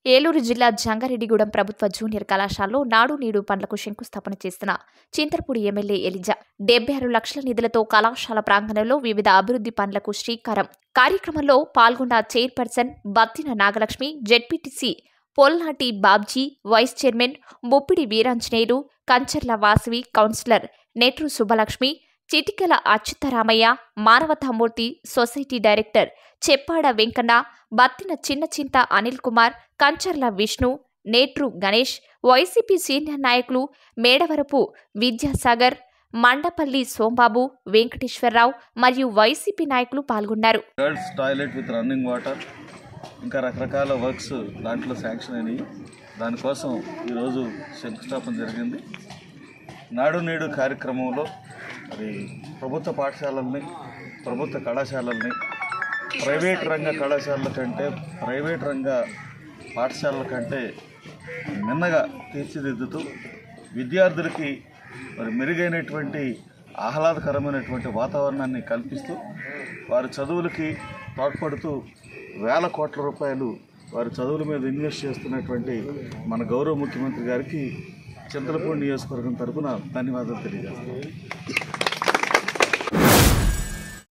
ఏలూరు జిల్లా జంగారెడ్డిగూడెం ప్రభుత్వ జూనియర్ కళాశాలలో నాడు నేడు పనులకు శంకుస్థాపన చేసిన చింతలపూడి ఎమ్మెల్యే ఎలిజా డెబ్బై ఆరు లక్షల నిధులతో కళాశాల ప్రాంగణంలో వివిధ అభివృద్ధి పనులకు శ్రీకారం కార్యక్రమంలో పాల్గొన్న chairperson Battina Nagalakshmi ZPTC Polnati Babji vice chairman Muppidi Veeranjaneyulu Kancharla Vasavi councillor Netru Subbalakshmi Chitikela Achyutaramaiah Manavathamurthy society director Cheppada Venkanna Battina Chinna Chintha Anil Kumar Kancharla Vishnu Netru Ganesh YCP senior నాయకులు మేడవరపు విద్యాసాగర్ మండపల్లి సోంబాబు వెంకటేశ్వరరావు మరియు వైసీపీ నాయకులు పాల్గొన్నారు girls toilet with running water ఇంకా రకరకాల వర్క్స్ దాంట్లో శాంక్షన్ అయినాయి దానికోసం ఈరోజు శంకుస్థాపన జరిగింది నాడు నేడు కార్యక్రమంలో మరి ప్రభుత్వ పాఠశాలల్ని ప్రభుత్వ కళాశాలల్ని ప్రైవేట్ రంగ కళాశాలల కంటే ప్రైవేట్ రంగ పాఠశాలల కంటే మిన్నగా తీర్చిదిద్దుతూ విద్యార్థులకి మరి మెరుగైనటువంటి ఆహ్లాదకరమైనటువంటి వాతావరణాన్ని కల్పిస్తూ వారి చదువులకి తోడ్పడుతూ వేల కోట్ల రూపాయలు వారి చదువుల మీద ఇన్వెస్ట్ చేస్తున్నటువంటి మన గౌరవ ముఖ్యమంత్రి గారికి చింతలపూడి నియోజకవర్గం తరపున ధన్యవాదాలు తెలియజేస్తున్నాను